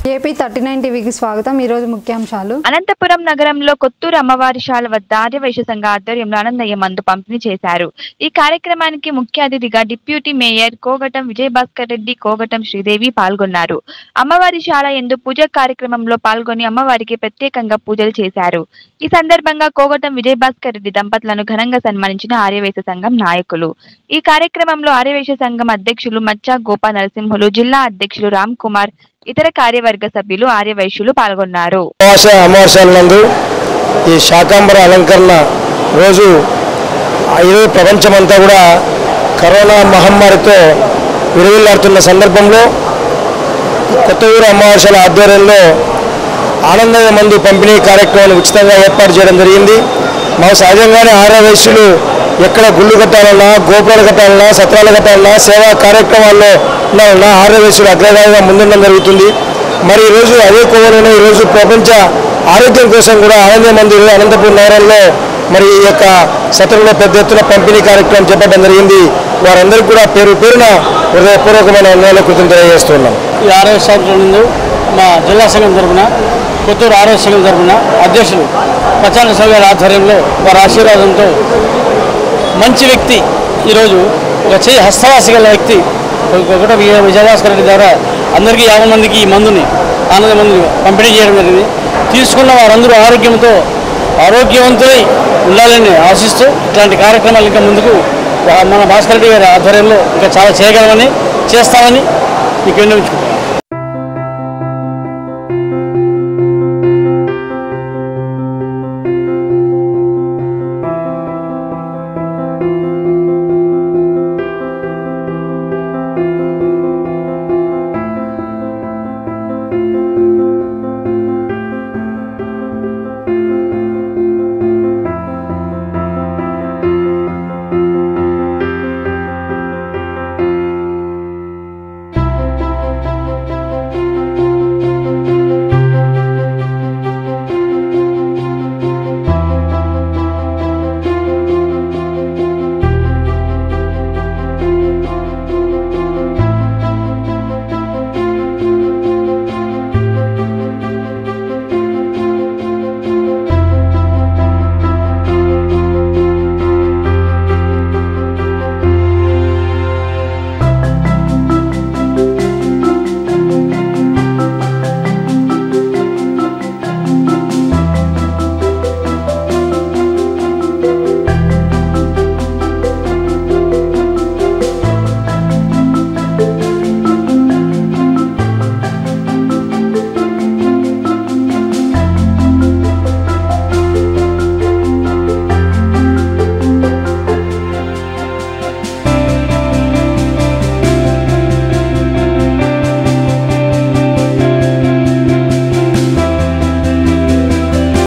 AP thirty nine టీవీకి స్వాగతం ఈరోజు ముఖ్యాంశాలు అనంతపురం నగరంలో కొత్తూరు అమ్మవారి శాల వద్ద ఆర్యవైశ్య సంఘ ఆధ్వర్యంలో ఆనందయ్య మందు పంపిణీ చేశారు ఈ కార్యక్రమానికి ముఖ్య అతిథిగా డిప్యూటీ మేయర్ కోగటం విజయభాస్కర్ రెడ్డి కోగటం శ్రీదేవి పాల్గొన్నారు అమ్మవారి శాల ఎందు పూజ కార్యక్రమంలో పాల్గొని అమ్మవారికి ప్రత్యేకంగా పూజలు చేశారు ఈ సందర్భంగా కోగటం విజయభాస్కర్ రెడ్డి దంపతులను ఘనంగా సన్మానించిన ఆర్యవైశ్య సంఘం నాయకులు ఈ కార్యక్రమంలో ఆర్యవైశ్య సంఘం అధ్యక్షులు మచ్చా గోపా నరసింహులు జిల్లా అధ్యక్షులు రామ్ కుమార్ ఇతర కార్యవర్గ సభ్యులు ఆర్యవైశ్యులు పాల్గొన్నారు అమావాస అమావాస్యాల నందు ఈ శాకాంబర అలంకరణ రోజు ఈరోజు ప్రపంచమంతా కూడా కరోనా మహమ్మారితో విలువలాడుతున్న సందర్భంలో కొత్త ఊరు అమావాస్యల ఆధ్వర్యంలో ఆనందమైన మందు పంపిణీ కార్యక్రమాన్ని ఉచితంగా ఏర్పాటు చేయడం జరిగింది మా సహజంగానే ఆరో వయస్సులు ఎక్కడ గుళ్ళు కట్టాలన్నా గోపురాలు కట్టాలన్నా సత్రాలు కట్టాలన్నా సేవా కార్యక్రమాల్లో ఉన్న ఆరో వయస్సులు అగ్రగామిగా ముందుండడం జరుగుతుంది మరి ఈరోజు అదే కోవలోనే ఈరోజు ప్రపంచ ఆరోగ్యం కోసం కూడా ఆనంద మందిర్ అనంతపురం నగరంలో మరి ఈ యొక్క సత్రంలో పెద్ద ఎత్తున పంపిణీ కార్యక్రమం చేపట్టడం జరిగింది వారందరికీ కూడా పేరు పేరున హృదయపూర్వకమైన వందనాలు కృతం తెలియజేస్తున్నాం ఈ ఆరోగ్య సంవత్సరం నందు మా జిల్లా సంఘం తరఫున కొత్తూరు ఆరోగ్య సంఘం తరఫున అధ్యక్షులు ప్రచార సభ గారి ఆధ్వర్యంలో వారి ఆశీర్వాదంతో మంచి వ్యక్తి ఈరోజు ఒక చేయి హస్తవాసి గల వ్యక్తి ఒకటి విజయభాస్కర్ రెడ్డి ద్వారా అందరికీ యాభై మందికి ఈ మందుని ఆనంద మందుని పంపిణీ చేయడం జరిగింది తీసుకున్న వారందరూ ఆరోగ్యంతో ఆరోగ్యవంతులై ఉండాలని ఆశిస్తూ ఇట్లాంటి కార్యక్రమాలు ఇంకా ముందుకు మన భాస్కర్ రెడ్డి గారి ఆధ్వర్యంలో ఇంకా చాలా చేయగలమని చేస్తామని మీకు విన్నవించుకుంటున్నాను